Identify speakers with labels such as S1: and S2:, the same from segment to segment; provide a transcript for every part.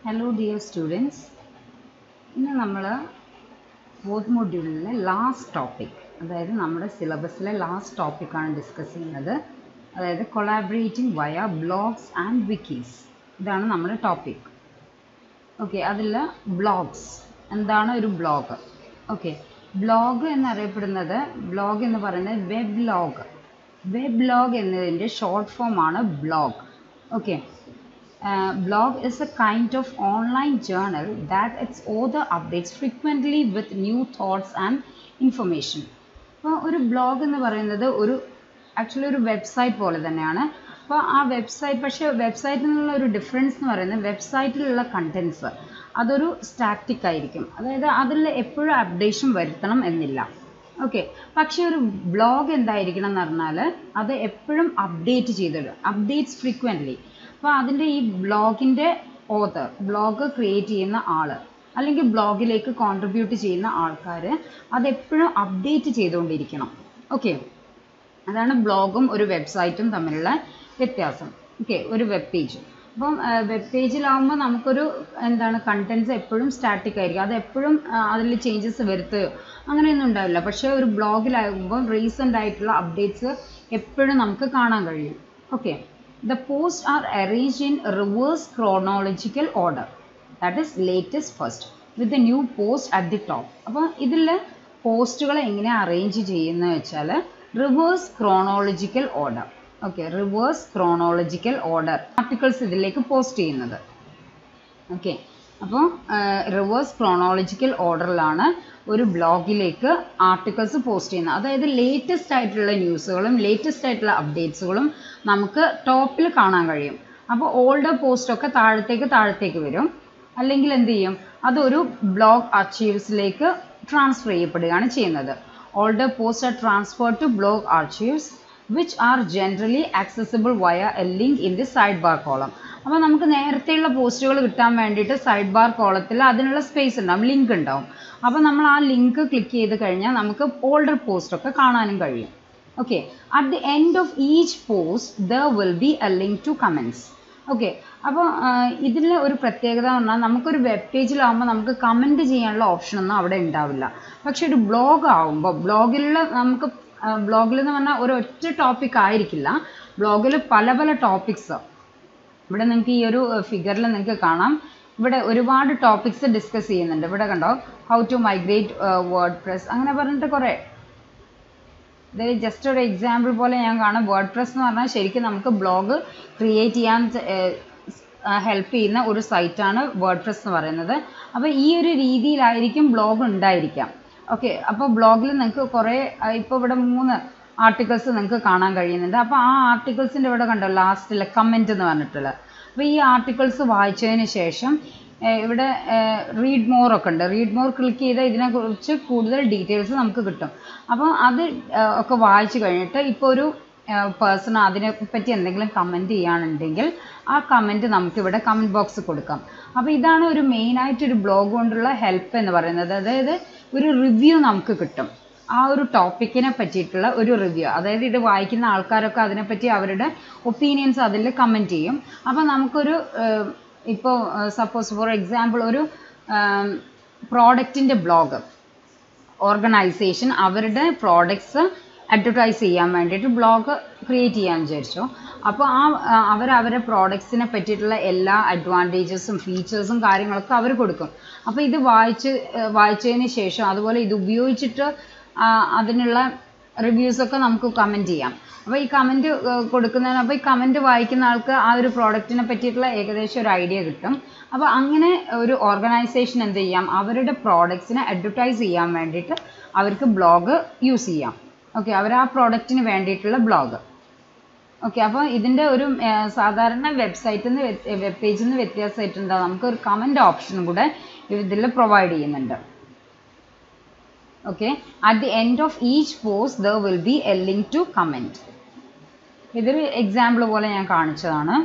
S1: Hello dear students ഇന്ന് നമ്മൾ fourth മൊഡ്യൂളിലെ last topic അതായത് നമ്മുടെ സിലബസിലെ ലാസ്റ്റ് ടോപ്പിക്കാണ് ഡിസ്കസ് ചെയ്യുന്നത് അതായത് കൊളാബറേറ്റിംഗ് വയ ബ്ലോഗ്സ് ആൻഡ് വിക്കീസ് ഇതാണ് നമ്മുടെ ടോപ്പിക് ഓക്കെ അതിൽ ബ്ലോഗ്സ് എന്താണ് ഒരു ബ്ലോഗ് ഓക്കെ ബ്ലോഗ് എന്നറിയപ്പെടുന്നത് ബ്ലോഗ് എന്ന് പറയുന്നത് വെബ് ലോഗ് വെബ് ലോഗ് എന്നതിൻ്റെ ഷോർട്ട് ഫോം ആണ് blog okay blog is a kind of online journal that its author updates frequently with new thoughts and information. അപ്പോൾ ഒരു ബ്ലോഗ് എന്ന് പറയുന്നത് ഒരു ആക്ച്വലി ഒരു വെബ്സൈറ്റ് പോലെ തന്നെയാണ് അപ്പോൾ ആ വെബ്സൈറ്റ് പക്ഷേ വെബ്സൈറ്റിനുള്ള ഒരു ഡിഫറൻസ് എന്ന് പറയുന്നത് വെബ്സൈറ്റിലുള്ള കണ്ടൻസ് അതൊരു സ്റ്റാറ്റിക് ആയിരിക്കും അതായത് അതിൽ എപ്പോഴും അപ്ഡേഷൻ വരുത്തണം എന്നില്ല ഓക്കെ പക്ഷേ ഒരു ബ്ലോഗ് എന്തായിരിക്കണം എന്ന് പറഞ്ഞാൽ അത് എപ്പോഴും അപ്ഡേറ്റ് ചെയ്തിടും അപ്ഡേറ്റ്സ് ഫ്രീക്വൻ്റ്ലി അപ്പോൾ അതിൻ്റെ ഈ ബ്ലോഗിൻ്റെ ഓതർ ബ്ലോഗ് ക്രിയേറ്റ് ചെയ്യുന്ന ആൾ അല്ലെങ്കിൽ ബ്ലോഗിലേക്ക് കോൺട്രിബ്യൂട്ട് ചെയ്യുന്ന ആൾക്കാർ അതെപ്പോഴും അപ്ഡേറ്റ് ചെയ്തുകൊണ്ടിരിക്കണം ഓക്കെ അതാണ് ബ്ലോഗും ഒരു വെബ്സൈറ്റും തമ്മിലുള്ള വ്യത്യാസം ഓക്കെ ഒരു വെബ് പേജ് അപ്പം വെബ് പേജിലാവുമ്പോൾ നമുക്കൊരു എന്താണ് കണ്ടൻസ് എപ്പോഴും സ്റ്റാറ്റിക് ആയിരിക്കും അത് എപ്പോഴും അതിൽ ചേഞ്ചസ് വരുത്തുകയോ അങ്ങനെയൊന്നും ഉണ്ടാവില്ല പക്ഷേ ഒരു ബ്ലോഗിലാകുമ്പോൾ റീസെൻ്റ് ആയിട്ടുള്ള അപ്ഡേറ്റ്സ് എപ്പോഴും നമുക്ക് കാണാൻ കഴിയും okay the posts are arranged in reverse chronological order that is latest first with the new post at the top അപ്പോൾ ഇതിൽ പോസ്റ്റുകൾ എങ്ങനെ അറേഞ്ച് ചെയ്യുന്നത് വെച്ചാൽ reverse chronological order okay reverse chronological order articles ഇതിലേക്ക് പോസ്റ്റ് ചെയ്യുന്നത് ഓക്കെ അപ്പോൾ reverse chronological ഓർഡറിലാണ് ഒരു ബ്ലോഗിലേക്ക് ആർട്ടിക്കിൾസ് പോസ്റ്റ് ചെയ്യുന്നത് അതായത് ലേറ്റസ്റ്റ് ആയിട്ടുള്ള ന്യൂസുകളും ലേറ്റസ്റ്റ് ആയിട്ടുള്ള അപ്ഡേറ്റ്സുകളും നമുക്ക് ടോപ്പിൽ കാണാൻ കഴിയും അപ്പോൾ ഓൾഡർ പോസ്റ്റൊക്കെ താഴത്തേക്ക് താഴത്തേക്ക് വരും അല്ലെങ്കിൽ എന്ത് ചെയ്യും അതൊരു ബ്ലോഗ് അച്ചീവ്സിലേക്ക് ട്രാൻസ്ഫർ ചെയ്യപ്പെടുകയാണ് ചെയ്യുന്നത് older post are transfer to blog archives which are generally accessible via a link in the side bar column അപ്പോൾ നമുക്ക് നേരത്തെയുള്ള പോസ്റ്റുകൾ കിട്ടാൻ വേണ്ടിയിട്ട് സൈഡ് ബാർ കോളത്തിൽ അതിനുള്ള സ്പേസ് ഉണ്ടാവും ലിങ്ക് ഉണ്ടാവും അപ്പോൾ നമ്മൾ ആ ലിങ്ക് ക്ലിക്ക് ചെയ്ത് കഴിഞ്ഞാൽ നമുക്ക് ഓൾഡർ പോസ്റ്റൊക്കെ കാണാനും കഴിയും okay at the end of each post there will be a link to comments okay അപ്പോൾ ഇതിൽ ഒരു പ്രത്യേകത എന്ന് പറഞ്ഞാൽ നമുക്കൊരു വെബ് പേജിലാവുമ്പോൾ നമുക്ക് കമൻറ്റ് ചെയ്യാനുള്ള ഓപ്ഷനൊന്നും അവിടെ ഉണ്ടാവില്ല പക്ഷേ ഒരു ബ്ലോഗ് ആവുമ്പോൾ ബ്ലോഗിലുള്ള നമുക്ക് ബ്ലോഗിൽ എന്ന് പറഞ്ഞാൽ ഒരു ഒറ്റ ടോപ്പിക് ആയിരിക്കില്ല ബ്ലോഗിൽ പല പല ടോപ്പിക്സ് ഇവിടെ നിങ്ങൾക്ക് ഈ ഒരു ഫിഗറിൽ നിങ്ങൾക്ക് കാണാം ഇവിടെ ഒരുപാട് ടോപ്പിക്സ് ഡിസ്കസ് ചെയ്യുന്നുണ്ട് ഇവിടെ കണ്ടോ how to migrate WordPress അങ്ങനെ പറഞ്ഞിട്ട് കുറേ ഇതൊരു ജസ്റ്റ് ഒരു എക്സാമ്പിൾ പോലെ ഞാൻ കാണാം വേർഡ് പ്രസ് എന്ന് പറഞ്ഞാൽ ശരിക്കും നമുക്ക് ബ്ലോഗ് ക്രിയേറ്റ് ചെയ്യാൻ ഹെൽപ്പ് ചെയ്യുന്ന ഒരു സൈറ്റാണ് വേർഡ് പ്രസ് എന്ന് പറയുന്നത് അപ്പോൾ ഈ ഒരു രീതിയിലായിരിക്കും ബ്ലോഗ് ഉണ്ടായിരിക്കാം ഓക്കെ അപ്പോൾ ബ്ലോഗിൽ നിങ്ങൾക്ക് കുറേ ഇപ്പോൾ ഇവിടെ മൂന്ന് ആർട്ടിക്കിൾസ് നിങ്ങൾക്ക് കാണാൻ കഴിയുന്നുണ്ട് അപ്പോൾ ആ ആർട്ടിക്കിൾസിൻ്റെ ഇവിടെ കണ്ടോ ലാസ്റ്റിൽ കമൻറ്റ് എന്ന് പറഞ്ഞിട്ടുള്ള അപ്പോൾ ഈ ആർട്ടിക്കിൾസ് വായിച്ചതിന് ശേഷം ഇവിടെ റീഡ് മോർ ഒക്കെ ഉണ്ട് റീഡ് മോർ ക്ലിക്ക് ചെയ്താൽ ഇതിനെക്കുറിച്ച് കൂടുതൽ ഡീറ്റെയിൽസ് നമുക്ക് കിട്ടും അപ്പോൾ അത് ഒക്കെ വായിച്ചു കഴിഞ്ഞിട്ട് ഇപ്പോൾ ഒരു പേഴ്സൺ അതിനെ പറ്റി എന്തെങ്കിലും കമൻറ്റ് ചെയ്യുകയാണെന്നുണ്ടെങ്കിൽ ആ കമൻറ്റ് നമുക്കിവിടെ കമൻറ്റ് ബോക്സ് കൊടുക്കാം അപ്പോൾ ഇതാണ് ഒരു മെയിനായിട്ട് ഒരു ബ്ലോഗ് കൊണ്ടുള്ള ഹെൽപ്പ് എന്ന് പറയുന്നത് അതായത് ഒരു റിവ്യൂ നമുക്ക് കിട്ടും ആ ഒരു ടോപ്പിക്കിനെ പറ്റിയിട്ടുള്ള ഒരു റിവ്യൂ അതായത് ഇത് വായിക്കുന്ന ആൾക്കാരൊക്കെ അതിനെപ്പറ്റി അവരുടെ ഒപ്പീനിയൻസ് അതിൽ കമൻറ്റ് ചെയ്യും അപ്പോൾ നമുക്കൊരു ഇപ്പോൾ സപ്പോസ് ഫോർ എക്സാമ്പിൾ ഒരു പ്രോഡക്റ്റിൻ്റെ ബ്ലോഗ് ഓർഗനൈസേഷൻ അവരുടെ പ്രോഡക്ട്സ് അഡ്വർടൈസ് ചെയ്യാൻ വേണ്ടിയിട്ട് ബ്ലോഗ് ക്രിയേറ്റ് ചെയ്യാൻ വിചാരിച്ചു അപ്പോൾ ആ അവർ അവരുടെ പ്രോഡക്ട്സിനെ പറ്റിയിട്ടുള്ള എല്ലാ അഡ്വാൻറ്റേജസും ഫീച്ചേഴ്സും കാര്യങ്ങളൊക്കെ അവർ കൊടുക്കും അപ്പോൾ ഇത് വായിച്ച് വായിച്ചതിന് ശേഷം അതുപോലെ ഇത് ഉപയോഗിച്ചിട്ട് അതിനുള്ള റിവ്യൂസൊക്കെ നമുക്ക് കമൻറ്റ് ചെയ്യാം അപ്പോൾ ഈ കമൻറ്റ് കൊടുക്കുന്നതിന് അപ്പോൾ ഈ കമൻറ്റ് വായിക്കുന്ന ആൾക്ക് ആ ഒരു പ്രോഡക്റ്റിനെ പറ്റിയിട്ടുള്ള ഏകദേശം ഒരു ഐഡിയ കിട്ടും അപ്പോൾ അങ്ങനെ ഒരു ഓർഗനൈസേഷൻ എന്ത് ചെയ്യാം അവരുടെ പ്രോഡക്ട്സിനെ അഡ്വർടൈസ് ചെയ്യാൻ വേണ്ടിയിട്ട് അവർക്ക് ബ്ലോഗ് യൂസ് ചെയ്യാം ഓക്കെ അവർ ആ പ്രോഡക്റ്റിന് വേണ്ടിയിട്ടുള്ള ബ്ലോഗ് ഓക്കെ അപ്പോൾ ഇതിൻ്റെ ഒരു സാധാരണ വെബ്സൈറ്റിൽ നിന്ന് വെബ് പേജിൽ നിന്ന് വ്യത്യാസമായിട്ടുണ്ട് നമുക്ക് ഒരു കമൻറ്റ് ഓപ്ഷനും കൂടെ ഇതിൽ പ്രൊവൈഡ് ചെയ്യുന്നുണ്ട് okay at the end of each post there will be a link to comment ഇതൊരു എക്സാമ്പിൾ പോലെ ഞാൻ കാണിച്ചതാണ്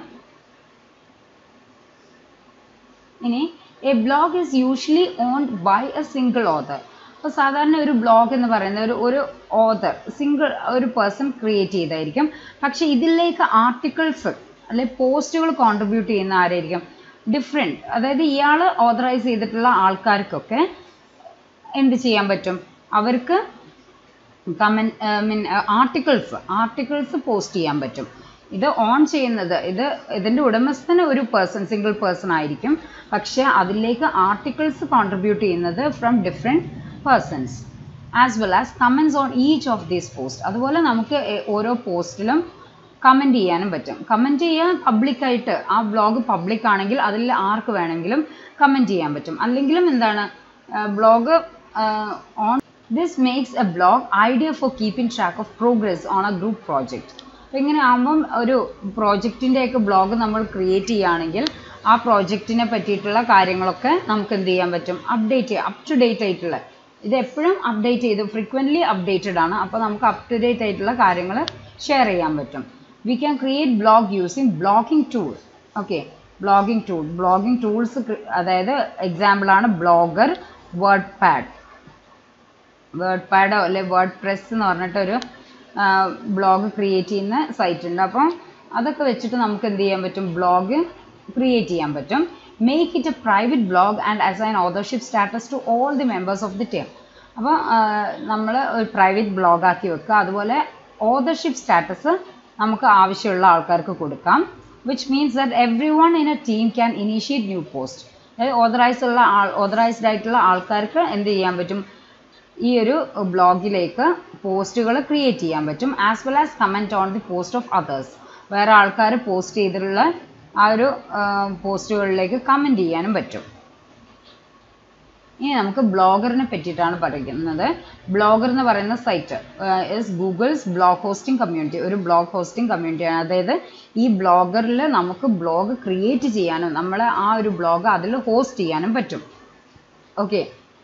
S1: ഇനി a blog is usually owned by a single author അപ്പോൾ സാധാരണ ഒരു ബ്ലോഗ് എന്ന് പറയുന്നത് ഒരു ഒരു ഓതർ സിംഗിൾ ഒരു പേഴ്സൺ ക്രിയേറ്റ് ചെയ്തായിരിക്കും പക്ഷെ ഇതിലേക്ക് ആർട്ടിക്കിൾസ് അല്ലെ പോസ്റ്റുകൾ കോൺട്രിബ്യൂട്ട് ചെയ്യുന്ന ആരായിരിക്കും ഡിഫറെൻറ്റ് അതായത് ഇയാൾ ഓതറൈസ് ചെയ്തിട്ടുള്ള ആൾക്കാർക്കൊക്കെ എന്ത് ചെയ്യാൻ പറ്റും അവർക്ക് കമൻ മീൻ ആർട്ടിക്കിൾസ് ആർട്ടിക്കിൾസ് പോസ്റ്റ് ചെയ്യാൻ പറ്റും ഇത് ഓൺ ചെയ്യുന്നത് ഇത് ഇതിൻ്റെ ഉടമസ്ഥന് ഒരു പേഴ്സൺ സിംഗിൾ പേഴ്സൺ ആയിരിക്കും പക്ഷേ അതിലേക്ക് ആർട്ടിക്കിൾസ് കോൺട്രിബ്യൂട്ട് ചെയ്യുന്നത് from different persons as well as comments on each of these post അതുപോലെ നമുക്ക് എ- ഓരോ പോസ്റ്റിലും കമൻറ്റ് ചെയ്യാനും പറ്റും കമൻറ്റ് ചെയ്യാൻ പബ്ലിക്കായിട്ട് ആ ബ്ലോഗ് പബ്ലിക് ആണെങ്കിൽ അതിൽ ആർക്ക് വേണമെങ്കിലും കമൻറ്റ് ചെയ്യാൻ പറ്റും അല്ലെങ്കിലും എന്താണ് blog on this makes a blog idea for keeping track of progress on a group project അപ്പോൾ ഇങ്ങനെ ആകുമ്പം ഒരു പ്രോജക്റ്റിൻ്റെയൊക്കെ ബ്ലോഗ് നമ്മൾ ക്രിയേറ്റ് ചെയ്യുകയാണെങ്കിൽ ആ പ്രോജക്റ്റിനെ പറ്റിയിട്ടുള്ള കാര്യങ്ങളൊക്കെ നമുക്ക് എന്ത് ചെയ്യാൻ പറ്റും അപ്ഡേറ്റ് ചെയ്യാം അപ് ടു ഡേറ്റ് ആയിട്ടുള്ള ഇത് എപ്പോഴും അപ്ഡേറ്റ് ചെയ്ത് ഫ്രീക്വൻ്റ്ലി അപ്ഡേറ്റഡ് ആണ് അപ്പോൾ നമുക്ക് അപ് ടു ഡേറ്റ് ആയിട്ടുള്ള കാര്യങ്ങൾ ഷെയർ ചെയ്യാൻ പറ്റും we can create blog using blogging tool okay blogging tool blogging tools അതായത് എക്സാമ്പിളാണ് ബ്ലോഗർ വേർഡ് പാഡ് വേർഡ് പാഡോ അല്ലെ വേർഡ് പ്രസ് എന്ന് പറഞ്ഞിട്ടൊരു ബ്ലോഗ് ക്രിയേറ്റ് ചെയ്യുന്ന സൈറ്റ് ഉണ്ട് അപ്പം അതൊക്കെ വെച്ചിട്ട് നമുക്ക് എന്ത് ചെയ്യാൻ പറ്റും ബ്ലോഗ് ക്രിയേറ്റ് ചെയ്യാൻ പറ്റും make it a private blog and assign authorship status to all the members of the team അപ്പോൾ നമ്മൾ ഒരു പ്രൈവറ്റ് ബ്ലോഗ് ആക്കി വെക്കുക അതുപോലെ ഓതർഷിപ്പ് സ്റ്റാറ്റസ് നമുക്ക് ആവശ്യമുള്ള ആൾക്കാർക്ക് കൊടുക്കാം which means that everyone in a team can initiate new post അതായത് ഓതറൈസ് ഉള്ള ആൾ ഓതറൈസ്ഡ് ആയിട്ടുള്ള ആൾക്കാർക്ക് എന്ത് ചെയ്യാൻ പറ്റും ഈ ഒരു ബ്ലോഗിലേക്ക് പോസ്റ്റുകൾ ക്രിയേറ്റ് ചെയ്യാൻ പറ്റും as well as comment on the post of others വേറെ ആൾക്കാർ പോസ്റ്റ് ചെയ്തിട്ടുള്ള ആ ഒരു പോസ്റ്റുകളിലേക്ക് കമൻറ്റ് ചെയ്യാനും പറ്റും ഇനി നമുക്ക് ബ്ലോഗറിനെ പറ്റിയിട്ടാണ് പറയുന്നത് ബ്ലോഗർ എന്ന് പറയുന്ന site is Google's blog hosting community ഒരു ബ്ലോഗ് ഹോസ്റ്റിംഗ് കമ്മ്യൂണിറ്റിയാണ് അതായത് ഈ ബ്ലോഗറിൽ നമുക്ക് ബ്ലോഗ് ക്രിയേറ്റ് ചെയ്യാനും നമ്മളെ ആ ഒരു ബ്ലോഗ് അതിൽ ഹോസ്റ്റ് ചെയ്യാനും പറ്റും ഓക്കെ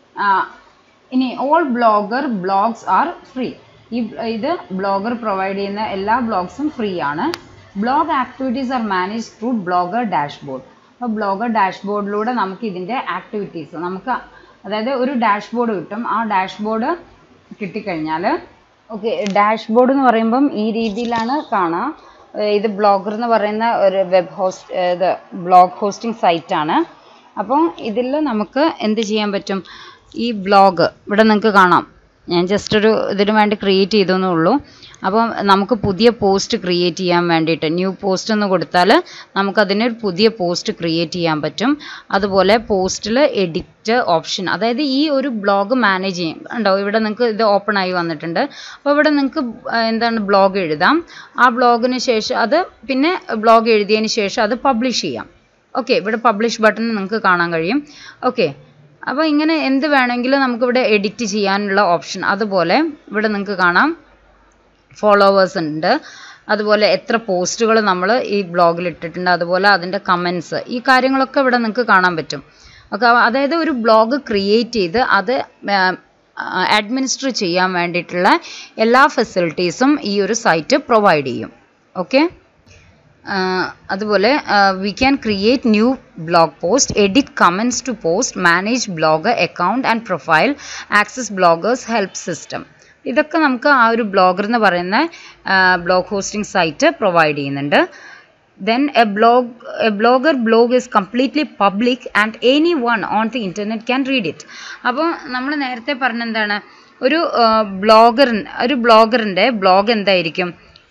S1: ഇനി all Blogger blogs are free ഈ ഇത് ബ്ലോഗർ പ്രൊവൈഡ് ചെയ്യുന്ന എല്ലാ ബ്ലോഗ്സും ഫ്രീ ആണ് blog activities are manage through Blogger dashboard അപ്പോൾ ബ്ലോഗർ ഡാഷ്ബോർഡിലൂടെ നമുക്ക് ഇതിൻ്റെ ആക്ടിവിറ്റീസ് നമുക്ക് അതായത് ഒരു ഡാഷ്ബോർഡ് കിട്ടും ആ ഡാഷ്ബോർഡ് കിട്ടിക്കഴിഞ്ഞാൽ ഓക്കെ ഡാഷ്ബോർഡ് എന്ന് പറയുമ്പം ഈ രീതിയിലാണ് കാണുക ഏർ ഇത് ബ്ലോഗർ എന്ന് പറയുന്ന ഒരു വെബ് ഹോസ്റ്റ് ഇത് ബ്ലോഗ് ഹോസ്റ്റിംഗ് സൈറ്റാണ് അപ്പോൾ ഇതിൽ നമുക്ക് എന്ത് ചെയ്യാൻ പറ്റും ഈ ബ്ലോഗ് ഇവിടെ നിങ്ങൾക്ക് കാണാം ഞാൻ ജസ്റ്റ് ഒരു ഇതിനു വേണ്ടി ക്രിയേറ്റ് ചെയ്തെന്നേ ഉള്ളൂ അപ്പം നമുക്ക് പുതിയ പോസ്റ്റ് ക്രിയേറ്റ് ചെയ്യാൻ വേണ്ടിയിട്ട് ന്യൂ പോസ്റ്റ് എന്ന് കൊടുത്താൽ നമുക്കതിന് ഒരു പുതിയ പോസ്റ്റ് ക്രിയേറ്റ് ചെയ്യാൻ പറ്റും അതുപോലെ പോസ്റ്റിൽ എഡിറ്റ് ഓപ്ഷൻ അതായത് ഈ ഒരു ബ്ലോഗ് മാനേജ് ചെയ്യും ഉണ്ടോ ഇവിടെ നിങ്ങൾക്ക് ഇത് ഓപ്പൺ ആയി വന്നിട്ടുണ്ട് അപ്പോൾ ഇവിടെ നിങ്ങൾക്ക് എന്താണ് ബ്ലോഗ് എഴുതാം ആ ബ്ലോഗിന് ശേഷം അത് പിന്നെ ബ്ലോഗ് എഴുതിയതിന് ശേഷം അത് പബ്ലിഷ് ചെയ്യാം ഓക്കെ ഇവിടെ പബ്ലിഷ് ബട്ടൺ നിങ്ങൾക്ക് കാണാൻ കഴിയും ഓക്കെ അപ്പോൾ ഇങ്ങനെ എന്ത് വേണമെങ്കിലും നമുക്കിവിടെ എഡിറ്റ് ചെയ്യാനുള്ള ഓപ്ഷൻ അതുപോലെ ഇവിടെ നിങ്ങൾക്ക് കാണാം ഫോളോവേഴ്സ് ഉണ്ട് അതുപോലെ എത്ര പോസ്റ്റുകൾ നമ്മൾ ഈ ബ്ലോഗിൽ ഇട്ടിട്ടുണ്ട് അതുപോലെ അതിൻ്റെ കമൻസ് ഈ കാര്യങ്ങളൊക്കെ ഇവിടെ നിങ്ങൾക്ക് കാണാൻ പറ്റും ഓക്കെ അതായത് ഒരു ബ്ലോഗ് ക്രിയേറ്റ് ചെയ്ത് അത് അഡ്മിനിസ്റ്റർ ചെയ്യാൻ വേണ്ടിയിട്ടുള്ള എല്ലാ ഫെസിലിറ്റീസും ഈ ഒരു സൈറ്റ് പ്രൊവൈഡ് ചെയ്യും ഓക്കെ അതുപോലെ we can create new blog post edit comments to post manage Blogger account and profile access Blogger's help system ഇതൊക്കെ നമുക്ക് ആ ഒരു ബ്ലോഗർ എന്ന് പറയുന്ന ബ്ലോഗ് ഹോസ്റ്റിംഗ് സൈറ്റ് പ്രൊവൈഡ് ചെയ്യുന്നുണ്ട് then a blog a Blogger blog is completely public and anyone on the internet can read it അപ്പോൾ നമ്മൾ നേരത്തെ പറഞ്ഞെന്താണ് ഒരു ബ്ലോഗർ ഒരു ബ്ലോഗറിൻ്റെ ബ്ലോഗ് എന്തായിരിക്കും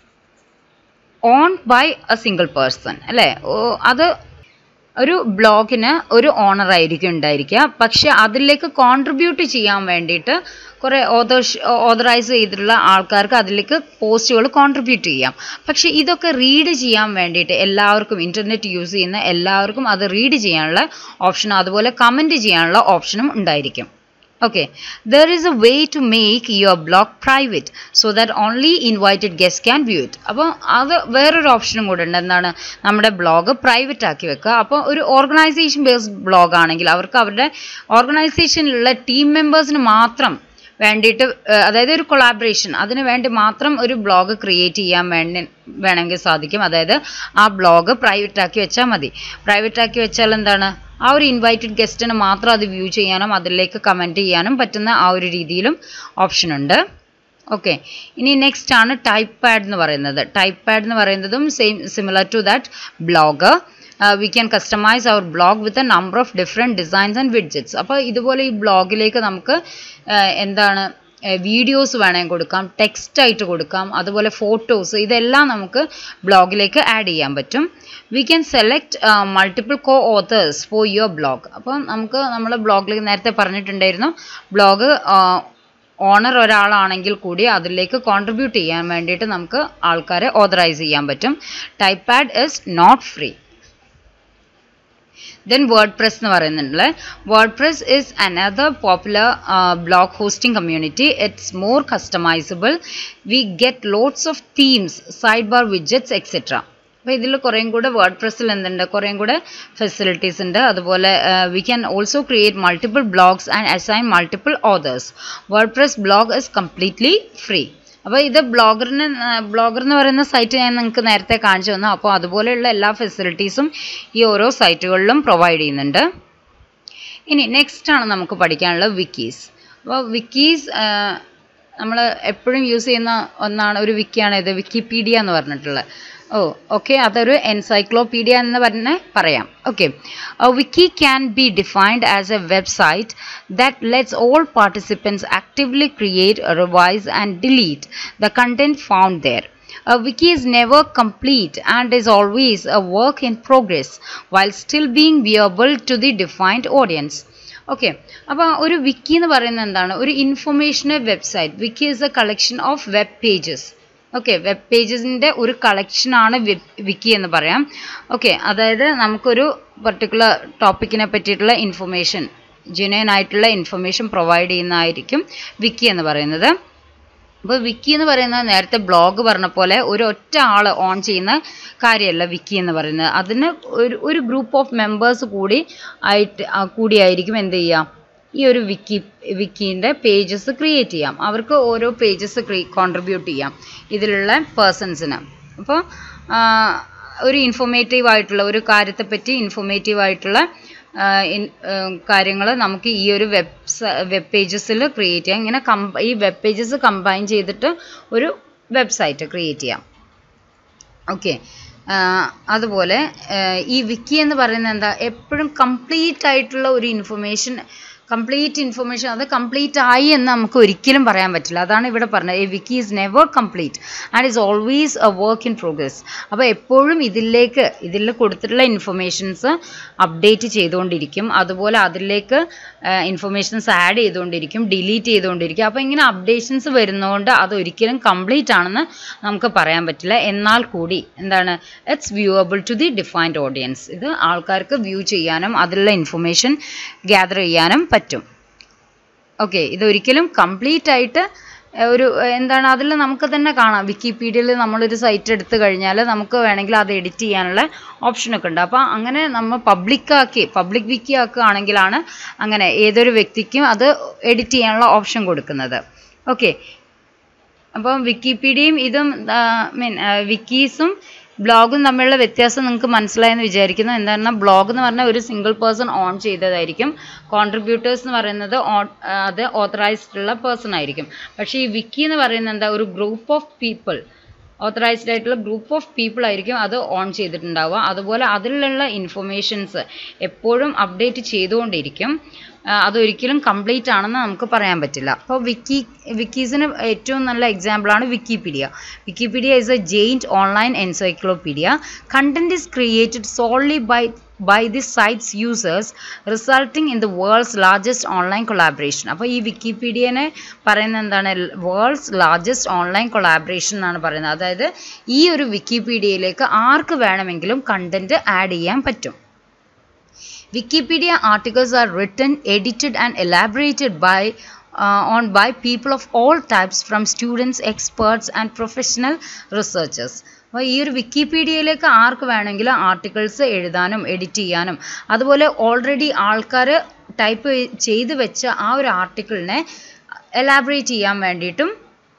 S1: owned by a single person അല്ലേ അത് ഒരു ബ്ലോഗിന് ഒരു ഓണർ ആയിരിക്കും ഉണ്ടായിരിക്കുക പക്ഷെ അതിലേക്ക് കോൺട്രിബ്യൂട്ട് ചെയ്യാൻ വേണ്ടിയിട്ട് കുറേ ഓതേഴ്സ് ഓതറൈസ് ചെയ്തിട്ടുള്ള ആൾക്കാർക്ക് അതിലേക്ക് പോസ്റ്റുകൾ കോൺട്രിബ്യൂട്ട് ചെയ്യാം പക്ഷെ ഇതൊക്കെ റീഡ് ചെയ്യാൻ വേണ്ടിയിട്ട് എല്ലാവർക്കും ഇൻ്റർനെറ്റ് യൂസ് ചെയ്യുന്ന എല്ലാവർക്കും അത് റീഡ് ചെയ്യാനുള്ള ഓപ്ഷനും അതുപോലെ കമൻറ്റ് ചെയ്യാനുള്ള ഓപ്ഷനും ഉണ്ടായിരിക്കും okay there is a way to make your blog private so that only invited guests can view it അപ്പോൾ അത് വേറൊരു ഓപ്ഷനും കൂടെ ഉണ്ട് എന്താണ് നമ്മുടെ ബ്ലോഗ് പ്രൈവറ്റ് ആക്കി വെക്കുക അപ്പോൾ ഒരു ഓർഗനൈസേഷൻ ബേസ്ഡ് ബ്ലോഗ് ആണെങ്കിൽ അവർക്ക് അവരുടെ ഓർഗനൈസേഷനിലുള്ള ടീം മെമ്പേഴ്സിന് മാത്രം വേണ്ടിയിട്ട് അതായത് ഒരു കൊളാബറേഷൻ അതിന് വേണ്ടി മാത്രം ഒരു ബ്ലോഗ് ക്രിയേറ്റ് ചെയ്യാൻ വേണ്ടി വേണമെങ്കിൽ സാധിക്കും അതായത് ആ ബ്ലോഗ് പ്രൈവറ്റ് ആക്കി വെച്ചാൽ മതി പ്രൈവറ്റ് ആക്കി വെച്ചാൽ എന്താണ് ആ ഒരു ഇൻവൈറ്റഡ് ഗസ്റ്റിന് മാത്രം അത് വ്യൂ ചെയ്യാനും അതിലേക്ക് കമൻറ്റ് ചെയ്യാനും പറ്റുന്ന ആ ഒരു രീതിയിലും ഓപ്ഷൻ ഉണ്ട് ഓക്കെ ഇനി നെക്സ്റ്റ് ആണ് ടൈപ്പ് പാഡ് എന്ന് പറയുന്നത് ടൈപ്പ് പാഡ് എന്ന് പറയുന്നതും same similar to that blog we can customise our blog with a number of different designs and widgets അപ്പോൾ ഇതുപോലെ ഈ ബ്ലോഗിലേക്ക് നമുക്ക് എന്താണ് വീഡിയോസ് വേണമെങ്കിൽ കൊടുക്കാം ടെക്സ്റ്റ് ആയിട്ട് കൊടുക്കാം അതുപോലെ ഫോട്ടോസ് ഇതെല്ലാം നമുക്ക് ബ്ലോഗിലേക്ക് ആഡ് ചെയ്യാൻ പറ്റും we can select multiple co authors for your blog അപ്പോൾ നമുക്ക് നമ്മൾ ബ്ലോഗിൽ നേരത്തെ പറഞ്ഞിട്ടുണ്ടായിരുന്നു ബ്ലോഗ് ഓണർ ഒരാളാണെങ്കിൽ കൂടി അതിലേക്ക് കോൺട്രിബ്യൂട്ട് ചെയ്യാൻ വേണ്ടിയിട്ട് നമുക്ക് ആൾക്കാരെ ഓതറൈസ് ചെയ്യാൻ പറ്റും TypePad is not free then WordPress എന്ന് പറയുന്നുണ്ട് WordPress is another popular blog hosting community it's more customisable we get lots of themes side bar widgets etcetera അപ്പോൾ ഇതിൽ കുറേയും കൂടെ വേർഡ് പ്രസ്സിൽ എന്തുണ്ട് കുറേയും കൂടെ ഫെസിലിറ്റീസ് ഉണ്ട് അതുപോലെ we can also create multiple blogs and assign multiple authors WordPress blog is completely free അപ്പോൾ ഇത് ബ്ലോഗറിന് ബ്ലോഗർ എന്ന് പറയുന്ന സൈറ്റ് ഞാൻ നിങ്ങൾക്ക് നേരത്തെ കാണിച്ചു തന്നു അപ്പോൾ അതുപോലെയുള്ള എല്ലാ ഫെസിലിറ്റീസും ഈ ഓരോ സൈറ്റുകളിലും പ്രൊവൈഡ് ചെയ്യുന്നുണ്ട് ഇനി നെക്സ്റ്റ് ആണ് നമുക്ക് പഠിക്കാനുള്ളത് വിക്കീസ് അപ്പോൾ വിക്കീസ് നമ്മൾ എപ്പോഴും യൂസ് ചെയ്യുന്ന ഒന്നാണ് ഒരു വിക്കിയാണ് ഇത് വിക്കിപീഡിയ എന്ന് പറഞ്ഞിട്ടുള്ളത് ഓ ഓക്കെ അതൊരു എൻസൈക്ലോപീഡിയ എന്ന് പറഞ്ഞ് പറയാം okay wiki can be defined as a website that lets all participants actively create, revise, and delete the content found there. A wiki is never complete and is always a work in progress while still being viewable to the defined audience. Okay അപ്പോൾ ഒരു wiki എന്ന് പറയുന്നത് എന്താണ് ഒരു informational website wiki is a collection of web pages okay web പേജസിൻ്റെ ഒരു കളക്ഷനാണ് വിക്കി എന്ന് പറയാം ഓക്കെ അതായത് നമുക്കൊരു പർട്ടിക്കുലർ ടോപ്പിക്കിനെ പറ്റിയിട്ടുള്ള ഇൻഫർമേഷൻ ജെന്യൻ ആയിട്ടുള്ള ഇൻഫർമേഷൻ പ്രൊവൈഡ് ചെയ്യുന്നതായിരിക്കും വിക്കി എന്ന് പറയുന്നത് അപ്പോൾ വിക്കി എന്ന് പറയുന്നത് നേരത്തെ ബ്ലോഗ് പറഞ്ഞ പോലെ ഒരു ഒറ്റ ആൾ ഓൺ ചെയ്യുന്ന കാര്യമല്ല വിക്കി എന്ന് പറയുന്നത് അതിന് ഒരു ഒരു ഗ്രൂപ്പ് ഓഫ് മെമ്പേഴ്സ് കൂടി ആയിട്ട് കൂടിയായിരിക്കും എന്ത് ചെയ്യുക ഈ ഒരു വിക്കി വിക്കീൻ്റെ പേജസ് ക്രിയേറ്റ് ചെയ്യാം അവർക്ക് ഓരോ പേജസ് ക്രീ കോൺട്രിബ്യൂട്ട് ചെയ്യാം ഇതിലുള്ള പേഴ്സൺസിന് അപ്പോൾ ഒരു ഇൻഫോർമേറ്റീവ് ആയിട്ടുള്ള ഒരു കാര്യത്തെപ്പറ്റി ഇൻഫോർമേറ്റീവ് ആയിട്ടുള്ള കാര്യങ്ങൾ നമുക്ക് ഈ ഒരു വെബ്സ വെബ് പേജസിൽ ക്രിയേറ്റ് ചെയ്യാം ഇങ്ങനെ കമ്പ ഈ വെബ് പേജസ് കമ്പൈൻ ചെയ്തിട്ട് ഒരു വെബ്സൈറ്റ് ക്രിയേറ്റ് ചെയ്യാം ഓക്കെ അതുപോലെ ഈ വിക്കി എന്ന് പറയുന്നത് എന്താ എപ്പോഴും കംപ്ലീറ്റ് ആയിട്ടുള്ള ഒരു ഇൻഫർമേഷൻ കംപ്ലീറ്റ് ഇൻഫർമേഷൻ അത് കംപ്ലീറ്റ് ആയി എന്ന് നമുക്ക് ഒരിക്കലും പറയാൻ പറ്റില്ല അതാണ് ഇവിടെ പറഞ്ഞത് a wiki is never complete and is always a work in progress അപ്പോൾ എപ്പോഴും ഇതിലേക്ക് ഇതിൽ കൊടുത്തിട്ടുള്ള ഇൻഫർമേഷൻസ് അപ്ഡേറ്റ് ചെയ്തുകൊണ്ടിരിക്കും അതുപോലെ അതിലേക്ക് ഇൻഫർമേഷൻസ് ആഡ് ചെയ്തുകൊണ്ടിരിക്കും ഡിലീറ്റ് ചെയ്തുകൊണ്ടിരിക്കും അപ്പോൾ ഇങ്ങനെ അപ്ഡേഷൻസ് വരുന്നതുകൊണ്ട് അത് ഒരിക്കലും കംപ്ലീറ്റ് ആണെന്ന് നമുക്ക് പറയാൻ പറ്റില്ല എന്നാൽ കൂടി എന്താണ് it's viewable to the defined audience ഇത് ആൾക്കാർക്ക് വ്യൂ ചെയ്യാനും അതിലുള്ള ഇൻഫർമേഷൻ ഗ്യാദർ ചെയ്യാനും പറ്റും ഓക്കെ ഇതൊരിക്കലും കംപ്ലീറ്റ് ആയിട്ട് ഒരു എന്താണ് അതിൽ നമുക്ക് തന്നെ കാണാം വിക്കിപീഡിയയിൽ നമ്മളൊരു സൈറ്റ് എടുത്തു കഴിഞ്ഞാൽ നമുക്ക് വേണമെങ്കിൽ അത് എഡിറ്റ് ചെയ്യാനുള്ള ഓപ്ഷനൊക്കെ ഉണ്ട് അപ്പോൾ അങ്ങനെ നമ്മൾ പബ്ലിക്കാക്കി പബ്ലിക് വിക്കി ആക്കുകയാണെങ്കിലാണ് അങ്ങനെ ഏതൊരു വ്യക്തിക്കും അത് എഡിറ്റ് ചെയ്യാനുള്ള ഓപ്ഷൻ കൊടുക്കുന്നത് ഓക്കെ അപ്പം വിക്കിപീഡിയയും ഇതും മീൻ വിക്കീസും ബ്ലോഗും തമ്മിലുള്ള വ്യത്യാസം നിങ്ങൾക്ക് മനസ്സിലായെന്ന് വിചാരിക്കുന്നു എന്താണെന്ന് ബ്ലോഗ് എന്ന് പറഞ്ഞാൽ ഒരു സിംഗിൾ പേഴ്സൺ ഓൺ ചെയ്തതായിരിക്കും കോൺട്രിബ്യൂട്ടേഴ്സ് എന്ന് പറയുന്നത് അത് ഓത്തറൈസ്ഡ് ഉള്ള പേഴ്സൺ ആയിരിക്കും പക്ഷേ ഈ വിക്കി എന്ന് പറയുന്നത് എന്താ ഒരു ഗ്രൂപ്പ് ഓഫ് പീപ്പിൾ ഓത്തറൈസ്ഡ് ആയിട്ടുള്ള ഗ്രൂപ്പ് ഓഫ് പീപ്പിൾ ആയിരിക്കും അത് ഓൺ ചെയ്തിട്ടുണ്ടാവുക അതുപോലെ അതിലുള്ള ഇൻഫർമേഷൻസ് എപ്പോഴും അപ്ഡേറ്റ് ചെയ്തുകൊണ്ടിരിക്കും അതൊരിക്കലും കംപ്ലീറ്റ് ആണെന്ന് നമുക്ക് പറയാൻ പറ്റില്ല അപ്പോൾ വിക്കി വിക്കീസിന് ഏറ്റവും നല്ല എക്സാമ്പിളാണ് Wikipedia Wikipedia is a giant online encyclopedia content is created solely by by the site's users resulting in the world's largest online collaboration അപ്പോൾ ഈ വിക്കിപീഡിയനെ പറയുന്നത് എന്താണ് വേൾഡ്സ് ലാർജസ്റ്റ് ഓൺലൈൻ കൊളാബറേഷൻ എന്നാണ് പറയുന്നത് അതായത് ഈ ഒരു വിക്കിപീഡിയയിലേക്ക് ആർക്ക് വേണമെങ്കിലും കണ്ടന്റ് ആഡ് ചെയ്യാൻ പറ്റും Wikipedia articles are written, edited and elaborated by uh, on by people of all types from students, experts and professional researchers. അപ്പോൾ ഈ ഒരു വിക്കിപീഡിയയിലേക്ക് ആർക്ക് വേണമെങ്കിലും ആർട്ടിക്കിൾസ് എഴുതാനും എഡിറ്റ് ചെയ്യാനും അതുപോലെ ഓൾറെഡി ആൾക്കാർ ടൈപ്പ് ചെയ്ത് വെച്ച ആ ഒരു ആർട്ടിക്കിളിനെ എലാബറേറ്റ് ചെയ്യാൻ വേണ്ടിയിട്ടും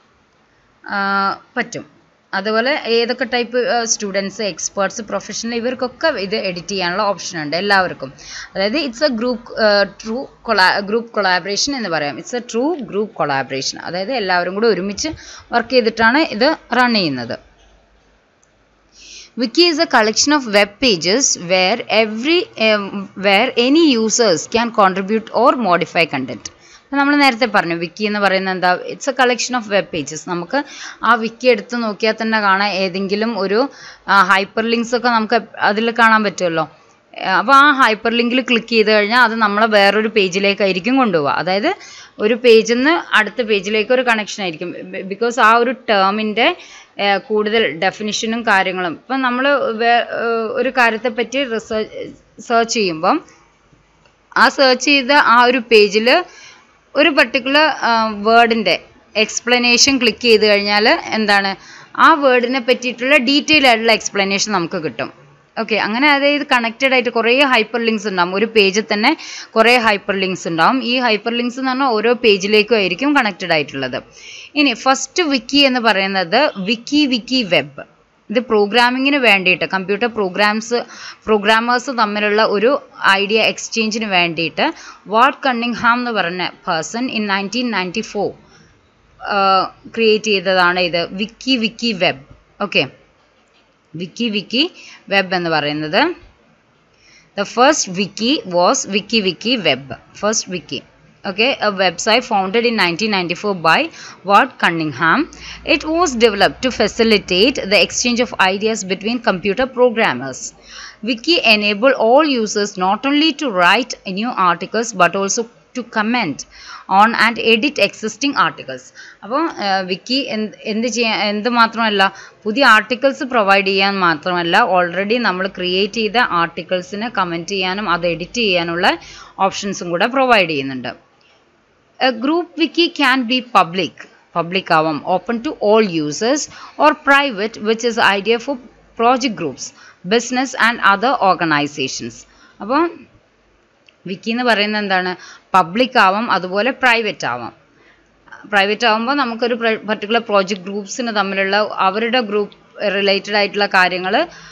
S1: പറ്റും അതുപോലെ ഏതൊക്കെ ടൈപ്പ് സ്റ്റുഡൻസ് എക്സ്പേർട്സ് പ്രൊഫഷണൽ ഇവർക്കൊക്കെ ഇത് എഡിറ്റ് ചെയ്യാനുള്ള ഓപ്ഷൻ ഉണ്ട് എല്ലാവർക്കും അതായത് ഇറ്റ്സ് എ ഗ്രൂപ്പ് ട്രൂ കൊളാ ഗ്രൂപ്പ് കൊളാബറേഷൻ എന്ന് പറയാം it's a true group collaboration അതായത് എല്ലാവരും കൂടെ ഒരുമിച്ച് വർക്ക് ചെയ്തിട്ടാണ് ഇത് റൺ ചെയ്യുന്നത് Wiki is a collection of web pages where every um, where any users can contribute or modify content. നമ്മൾ നേരത്തെ പറഞ്ഞു വിക്കി എന്ന് പറയുന്നത് എന്താ it's a collection of web pages നമുക്ക് ആ വിക്കി എടുത്ത് നോക്കിയാൽ തന്നെ കാണാം ഏതെങ്കിലും ഒരു ഹൈപ്പർ ലിങ്ക്സ് ഒക്കെ നമുക്ക് അതിൽ കാണാൻ പറ്റുമല്ലോ അപ്പോൾ ആ ഹൈപ്പർ ലിങ്കിൽ ക്ലിക്ക് ചെയ്ത് കഴിഞ്ഞാൽ അത് നമ്മളെ വേറൊരു പേജിലേക്കായിരിക്കും കൊണ്ടുപോവുക അതായത് ഒരു പേജിൽ നിന്ന് അടുത്ത പേജിലേക്ക് ഒരു കണക്ഷൻ ആയിരിക്കും ബിക്കോസ് ആ ഒരു ടേമിൻ്റെ കൂടുതൽ ഡെഫിനിഷനും കാര്യങ്ങളും ഇപ്പം നമ്മൾ ഒരു കാര്യത്തെ പറ്റി റിസർച്ച് സെർച്ച് ചെയ്യുമ്പം ആ സെർച്ച് ചെയ്ത ആ ഒരു പേജിൽ ഒരു പർട്ടിക്കുലർ വേർഡിൻ്റെ എക്സ്പ്ലനേഷൻ ക്ലിക്ക് ചെയ്ത് കഴിഞ്ഞാൽ എന്താണ് ആ വേർഡിനെ പറ്റിയിട്ടുള്ള ഡീറ്റെയിൽ ആയിട്ടുള്ള എക്സ്പ്ലനേഷൻ നമുക്ക് കിട്ടും ഓക്കെ അങ്ങനെ അതായത് കണക്റ്റഡ് ആയിട്ട് കുറേ ഹൈപ്പർ ലിങ്ക്സ് ഉണ്ടാവും ഒരു പേജിൽ തന്നെ കുറേ ഹൈപ്പർ ലിങ്ക്സ് ഉണ്ടാവും ഈ ഹൈപ്പർ ലിങ്ക്സ് എന്ന് പറഞ്ഞാൽ ഓരോ പേജിലേക്കും ആയിരിക്കും കണക്റ്റഡ് ആയിട്ടുള്ളത് ഇനി ഫസ്റ്റ് വിക്കി എന്ന് പറയുന്നത് വിക്കി വിക്കി വെബ് ഇത് പ്രോഗ്രാമിങ്ങിന് വേണ്ടിയിട്ട് കമ്പ്യൂട്ടർ പ്രോഗ്രാംസ് പ്രോഗ്രാമേഴ്സ് തമ്മിലുള്ള ഒരു ഐഡിയ എക്സ്ചേഞ്ചിന് വേണ്ടിയിട്ട് വാട്ട് കണ്ണിങ്ഹാം എന്ന് പറഞ്ഞ person in nineteen ninety four create ചെയ്തതാണ് ഇത് wiki wiki web okay wiki wiki web എന്ന് പറയുന്നത് the first wiki was wiki wiki web first wiki okay a website founded in 1994 by Ward Cunningham it was developed to facilitate the exchange of ideas between computer programmers wiki enable all users not only to write new articles but also to comment on and edit existing articles അപ്പോൾ വിക്കി എന്ത് എന്ത് ചെയ്യാൻ എന്ത് മാത്രമല്ല പുതിയ articles provide ചെയ്യാൻ മാത്രമല്ല already നമ്മൾ ക്രിയേറ്റ് ചെയ്ത ആർട്ടിക്കിൾസിന് കമൻറ്റ് ചെയ്യാനും അത് എഡിറ്റ് ചെയ്യാനുള്ള ഓപ്ഷൻസും കൂടെ പ്രൊവൈഡ് ചെയ്യുന്നുണ്ട് A group wiki can be public, public ആവാം open to all users or private which is idea for project groups, business and other organizations. അപ്പോൾ വിക്കി എന്ന് പറയുന്നത് എന്താണ് പബ്ലിക് ആവാം അതുപോലെ പ്രൈവറ്റ് ആവാം പ്രൈവറ്റ് ആകുമ്പോൾ നമുക്കൊരു പർട്ടിക്കുലർ പ്രോജക്റ്റ് ഗ്രൂപ്പ്സിന് തമ്മിലുള്ള അവരുടെ ഗ്രൂപ്പ് റിലേറ്റഡ് ആയിട്ടുള്ള കാര്യങ്ങൾ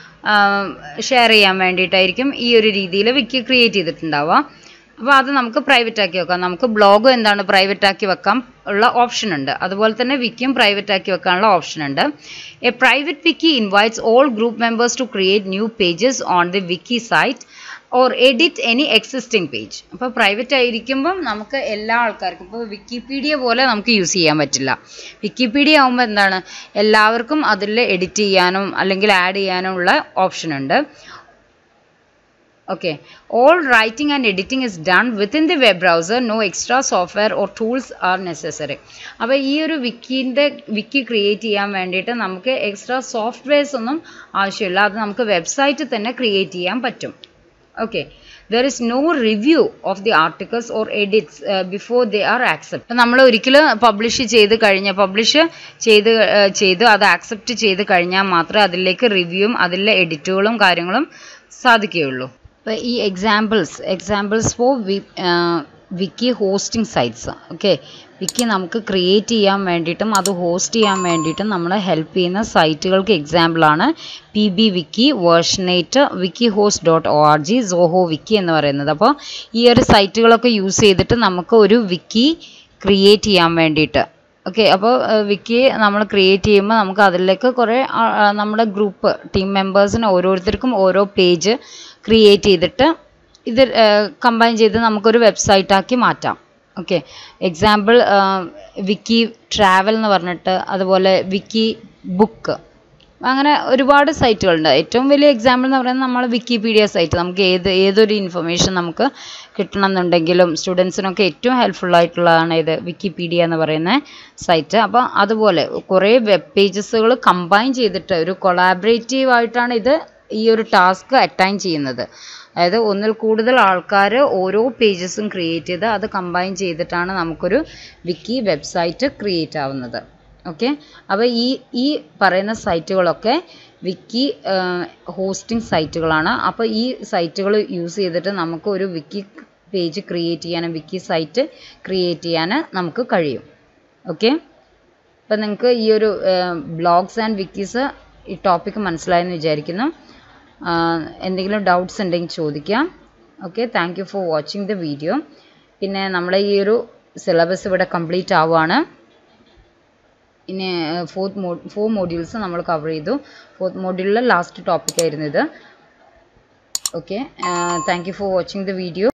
S1: ഷെയർ ചെയ്യാൻ വേണ്ടിയിട്ടായിരിക്കും ഈ ഒരു രീതിയിൽ വിക്കി ക്രിയേറ്റ് ചെയ്തിട്ടുണ്ടാവുക അപ്പോൾ അത് നമുക്ക് പ്രൈവറ്റ് ആക്കി വെക്കാം നമുക്ക് ബ്ലോഗ് എന്താണ് പ്രൈവറ്റ് ആക്കി വെക്കാം ഉള്ള ഓപ്ഷൻ ഉണ്ട് അതുപോലെ തന്നെ വിക്കിയും പ്രൈവറ്റ് ആക്കി വെക്കാനുള്ള ഓപ്ഷൻ ഉണ്ട് a private wiki invites all group members to create new pages on the wiki site or edit any existing page അപ്പോൾ പ്രൈവറ്റ് ആയിരിക്കുമ്പം നമുക്ക് എല്ലാ ആൾക്കാർക്കും ഇപ്പോൾ വിക്കിപീഡിയ പോലെ നമുക്ക് യൂസ് ചെയ്യാൻ പറ്റില്ല വിക്കിപീഡിയ ആകുമ്പോൾ എന്താണ് എല്ലാവർക്കും അതിൽ എഡിറ്റ് ചെയ്യാനും അല്ലെങ്കിൽ ആഡ് ചെയ്യാനും ഉള്ള ഓപ്ഷൻ ഉണ്ട് okay all writing and editing is done within the web browser no extra software or tools are necessary അപ്പോൾ ഈ ഒരു വിക്കിൻ്റെ വിക്കി ക്രിയേറ്റ് ചെയ്യാൻ വേണ്ടിയിട്ട് നമുക്ക് എക്സ്ട്രാ സോഫ്റ്റ്വെയർസ് ഒന്നും ആവശ്യമില്ല അത് നമുക്ക് വെബ്സൈറ്റിൽ തന്നെ ക്രിയേറ്റ് ചെയ്യാൻ പറ്റും okay there is no review of the articles or edits before they are accept നമ്മൾ ഒരിക്കലും പബ്ലിഷ് ചെയ്ത് കഴിഞ്ഞ പബ്ലിഷ് ചെയ്ത് ചെയ്ത് അത് ആക്സെപ്റ്റ് ചെയ്ത് കഴിഞ്ഞാൽ മാത്രമേ അതിലേക്ക് റിവ്യൂവും അതിലെ എഡിറ്റുകളും കാര്യങ്ങളും സാധിക്കുകയുള്ളൂ ഇപ്പോൾ ഈ എക്സാമ്പിൾസ് എക്സാമ്പിൾസ് ഫോർ വി wiki hosting sites okay wiki നമുക്ക് ക്രിയേറ്റ് ചെയ്യാൻ വേണ്ടിയിട്ടും അത് ഹോസ്റ്റ് ചെയ്യാൻ വേണ്ടിയിട്ടും നമ്മളെ ഹെൽപ്പ് ചെയ്യുന്ന സൈറ്റുകൾക്ക് എക്സാമ്പിളാണ് പി ബി വിക്കി വേർഷനേറ്റ് wiki host dot O R G Zoho wiki എന്ന് പറയുന്നത് അപ്പോൾ ഈ ഒരു സൈറ്റുകളൊക്കെ യൂസ് ചെയ്തിട്ട് നമുക്ക് ഒരു വിക്കി ക്രിയേറ്റ് ചെയ്യാൻ വേണ്ടിയിട്ട് ഓക്കെ അപ്പോൾ വിക്കി നമ്മൾ ക്രിയേറ്റ് ചെയ്യുമ്പോൾ നമുക്ക് അതിലേക്ക് കുറേ നമ്മുടെ ഗ്രൂപ്പ് ടീം മെമ്പേഴ്സിന് ഓരോരുത്തർക്കും ഓരോ പേജ് ക്രിയേറ്റ് ചെയ്തിട്ട് ഇത് കമ്പൈൻ ചെയ്ത് നമുക്കൊരു വെബ്സൈറ്റാക്കി മാറ്റാം ഓക്കെ എക്സാമ്പിൾ വിക്കി ട്രാവൽ എന്ന് പറഞ്ഞിട്ട് അതുപോലെ വിക്കി ബുക്ക് അങ്ങനെ ഒരുപാട് സൈറ്റുകളുണ്ട് ഏറ്റവും വലിയ എക്സാമ്പിൾ എന്ന് പറയുന്നത് നമ്മൾ വിക്കിപീഡിയ സൈറ്റ് നമുക്ക് ഏത് ഏതൊരു ഇൻഫർമേഷൻ നമുക്ക് കിട്ടണം എന്നുണ്ടെങ്കിലും സ്റ്റുഡൻസിനൊക്കെ ഏറ്റവും ഹെൽപ്ഫുൾ ആയിട്ടുള്ളതാണ് ഇത് വിക്കിപീഡിയ എന്ന് പറയുന്ന സൈറ്റ് അപ്പോൾ അതുപോലെ കുറേ വെബ് പേജസുകൾ കമ്പൈൻ ചെയ്തിട്ട് ഒരു കൊളാബറേറ്റീവ് ആയിട്ടാണ് ഇത് ഈ ഒരു ടാസ്ക് അറ്റൈൻ ചെയ്യുന്നത് അതായത് ഒന്നിൽ കൂടുതൽ ആൾക്കാർ ഓരോ പേജസും ക്രിയേറ്റ് ചെയ്ത് അത് കമ്പൈൻ ചെയ്തിട്ടാണ് നമുക്കൊരു വിക്കി വെബ്സൈറ്റ് ക്രിയേറ്റ് ആവുന്നത് ഓക്കെ അപ്പോൾ ഈ ഈ പറയുന്ന സൈറ്റുകളൊക്കെ വിക്കി ഹോസ്റ്റിംഗ് സൈറ്റുകളാണ് അപ്പോൾ ഈ സൈറ്റുകൾ യൂസ് ചെയ്തിട്ട് നമുക്ക് ഒരു വിക്കി പേജ് ക്രിയേറ്റ് ചെയ്യാനും വിക്കി സൈറ്റ് ക്രിയേറ്റ് ചെയ്യാൻ നമുക്ക് കഴിയും ഓക്കെ അപ്പം നിങ്ങൾക്ക് ഈ ഒരു ബ്ലോഗ്സ് ആൻഡ് വിക്കീസ് ഈ ടോപ്പിക്ക് മനസ്സിലായെന്ന് വിചാരിക്കുന്നു എന്തെങ്കിലും ഡൗട്ട്സ് ഉണ്ടെങ്കിൽ ചോദിക്കാം okay thank you for watching the video പിന്നെ നമ്മളെ ഈ ഒരു സിലബസ് ഇവിടെ കംപ്ലീറ്റ് ആവുകയാണ് ഇനി ഫോർത്ത് മോ ഫോർ മോഡ്യൂൾസ് നമ്മൾ കവർ ചെയ്തു ഫോർത്ത് മോഡ്യൂളിലെ ലാസ്റ്റ് ടോപ്പിക് ആയിരുന്നു ഇത് okay thank you for watching the video